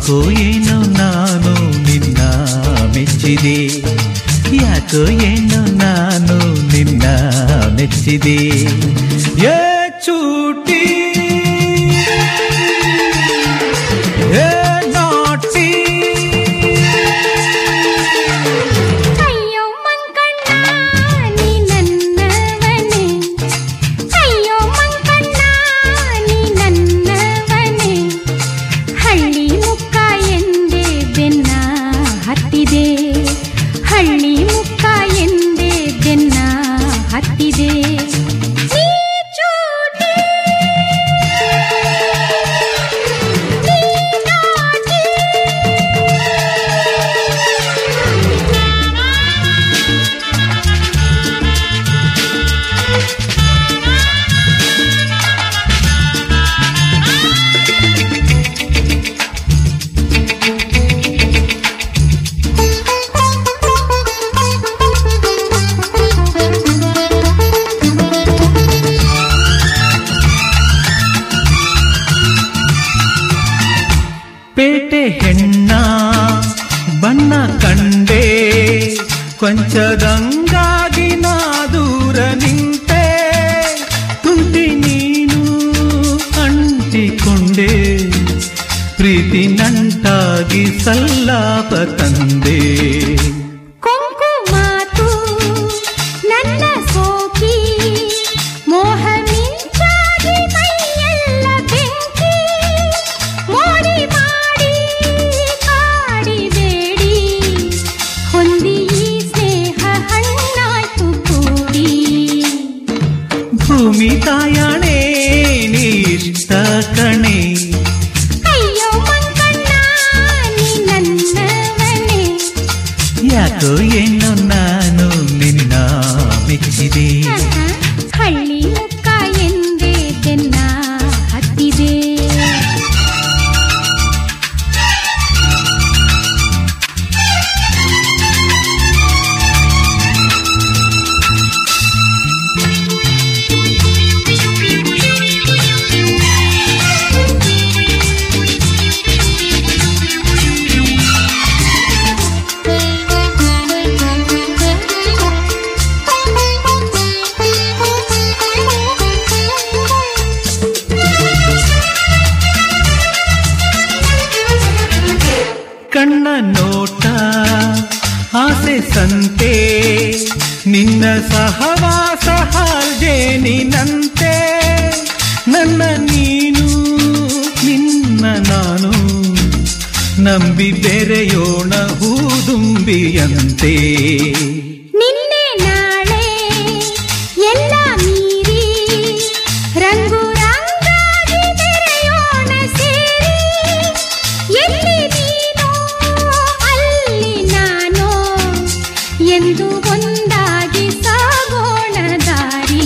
ಯಾಕೋ ಏನೋ ನಾನು ನಿನ್ನ ಮೆಚ್ಚಿದೆ ಯಾಕೋ ಏನೋ ನಾನು ನಿನ್ನ ಮೆಚ್ಚಿದೆ ಏ ಚೂಟಿ ಏ ನಾಟಿ ಅಯ್ಯೋ ಮಂಕಣ್ಣ ನೀ ನನ್ನವನೇ ಅಯ್ಯೋ ಮಂಕಣ್ಣ ನೀ ನನ್ನವನೇ ಹಳ್ಳಿ ಮುಕ್ಕ ಎಂದೇ ಬೆನ್ನ ಹತ್ತಿದೆ ಹಳ್ಳಿ ಮುಕ್ಕ ಎಂದೇ ಬೆನ್ನ ಹತ್ತಿದೆ ನೀ ಚೂಟಿ ನೀ ನಾಟಿ ಪೇಟೆ ಹೆಣ್ಣ ಬಣ್ಣ ಕಂಡೆ ಕೊಂಚದಂಗಾಗಿ ನಾ ದೂರ ನಿಂತೆ ತುಂಟಿ ನೀನು ಅಂಟಿಕೊಂಡೆ ಪ್ರೀತಿ ನಂಟಾಗಿ ಸಲ್ಲಾಪ ತಂದೆ ಕೊಂಕು ಮಾತು ನನ್ನ ಸೋಕಿ ಮೋಹ ಮಿಂಚಾಗಿ ಮೈಯೆಲ್ಲ ಬೆಂಕಿ ಮೋಡಿ ಮಾಡಿ ಕಾಡಿಬೇಡಿ ಹೊಂದಿ ಈ ಸ್ನೇಹ ಹಣ್ಣಾಯ್ತು ಕೂಡಿ ಭೂಮಿ ತಾಯಣೆ ನೀಷ್ಟ ಕಣೆ ಅಯ್ಯೋ ಮಂಕಣ್ಣ ನೀ ನನ್ನವನೇ ಯಾಕೋ ಏನೋ ನಾನು ನಿನ್ನ ಮೆಚ್ಚಿದೆ ಹಳ್ಳಿ ಮುಕ್ಕ ಎಂದೇ ಬೆನ್ನ ಹತ್ತಿದೆ ಕಣ್ಣ ನೋಟ ಆಸೆ ಸಂತೆ ನಿನ್ನ ಸಹವಾಸ ಹಾಲ್ಜೇನಿನಂತೆ ನನ್ನ ನೀನು ನಿನ್ನ ನಾನು ನಂಬಿ ಬೆರೆಯೋಣ ಹೂದುಂಬಿಯಂತೆ ನಿನ್ನೆ ನಾಳೆ ಎಲ್ಲ ಮೀರಿ ರಂಗು ರಂಗಾಗಿ ಬೆರೆಯೋಣ ಸೇರಿ ಎಲ್ಲಿ ನೀನು ಅಲ್ಲಿ ನಾನು ಎಂದು ಒಂದಾಗಿ ಸಾಗೋಣ ದಾರಿ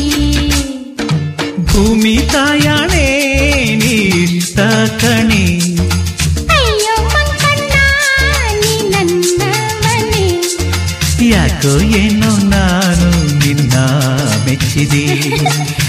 ಭೂಮಿ ತಾಯಣೆ ನೀಷ್ಟ ಕಣೆ ಅಯ್ಯೋ ಮಂಕಣ್ಣ ನೀ ನನ್ನವನೇ ಯಾಕೋ ಏನೋ ನಾನು ನಿನ್ನ ಮೆಚ್ಚಿದೆ